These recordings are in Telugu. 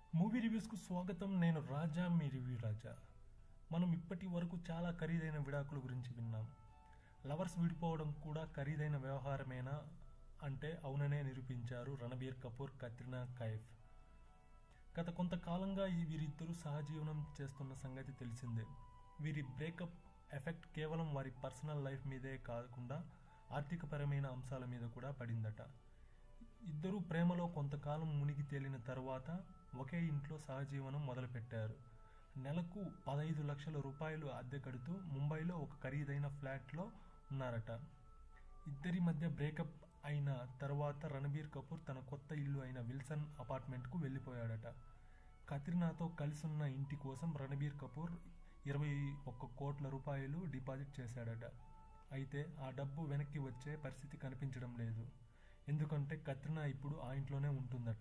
మూవీ రివ్యూస్కు స్వాగతం నేను రాజా మీ రివ్యూ రాజా మనం ఇప్పటి వరకు చాలా ఖరీదైన విడాకుల గురించి విన్నాం లవర్స్ విడిపోవడం కూడా ఖరీదైన వ్యవహారమేనా అంటే అవుననే నిరూపించారు రణబీర్ కపూర్ కత్రినా కైఫ్ గత కొంతకాలంగా ఈ వీరిద్దరూ సహజీవనం చేస్తున్న సంగతి తెలిసిందే వీరి బ్రేకప్ ఎఫెక్ట్ కేవలం వారి పర్సనల్ లైఫ్ మీదే కాకుండా ఆర్థికపరమైన అంశాల మీద కూడా పడిందట ఇద్దరూ ప్రేమలో కొంతకాలం మునిగి తేలిన తర్వాత ఒకే ఇంట్లో సహజీవనం మొదలుపెట్టారు నెలకు పదహైదు లక్షల రూపాయలు అద్దె కడుతూ ముంబైలో ఒక ఖరీదైన ఫ్లాట్లో ఉన్నారట ఇద్దరి మధ్య బ్రేకప్ అయిన తర్వాత రణబీర్ కపూర్ తన కొత్త ఇల్లు అయిన విల్సన్ అపార్ట్మెంట్కు వెళ్ళిపోయాడట కత్రినాతో కలిసున్న ఇంటి కోసం రణబీర్ కపూర్ ఇరవై ఒక్క కోట్ల రూపాయలు డిపాజిట్ చేశాడట అయితే ఆ డబ్బు వెనక్కి వచ్చే పరిస్థితి కనిపించడం లేదు ఎందుకంటే కత్రినా ఇప్పుడు ఆ ఇంట్లోనే ఉంటుందట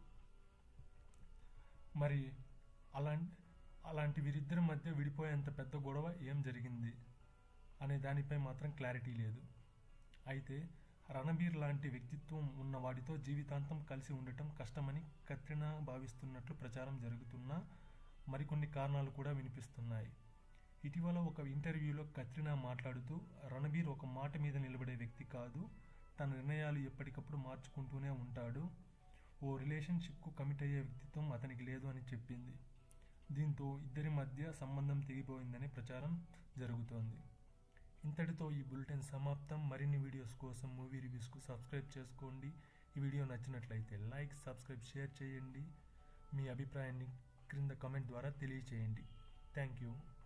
మరి అలాంటి అలాంటి వీరిద్దరి మధ్య విడిపోయేంత పెద్ద గొడవ ఏం జరిగింది అనే దానిపై మాత్రం క్లారిటీ లేదు అయితే రణబీర్ లాంటి వ్యక్తిత్వం ఉన్న వాడితో జీవితాంతం కలిసి ఉండటం కష్టమని కత్రినా భావిస్తున్నట్లు ప్రచారం జరుగుతున్నా మరికొన్ని కారణాలు కూడా వినిపిస్తున్నాయి ఇటీవల ఒక ఇంటర్వ్యూలో కత్రినా మాట్లాడుతూ రణబీర్ ఒక మాట మీద నిలబడే వ్యక్తి కాదు తన నిర్ణయాలు ఎప్పటికప్పుడు మార్చుకుంటూనే ఉంటాడు ఓ రిలేషన్షిప్కు కమిట్ అయ్యే వ్యక్తిత్వం అతనికి లేదు అని చెప్పింది దీంతో ఇద్దరి మధ్య సంబంధం తెగిపోయిందని ప్రచారం జరుగుతోంది ఇంతటితో ఈ బులెటిన్ సమాప్తం మరిన్ని వీడియోస్ కోసం మూవీ రివ్యూస్కు సబ్స్క్రైబ్ చేసుకోండి ఈ వీడియో నచ్చినట్లయితే లైక్ సబ్స్క్రైబ్ షేర్ చేయండి మీ అభిప్రాయాన్ని క్రింద కామెంట్ ద్వారా తెలియచేయండి థ్యాంక్ యూ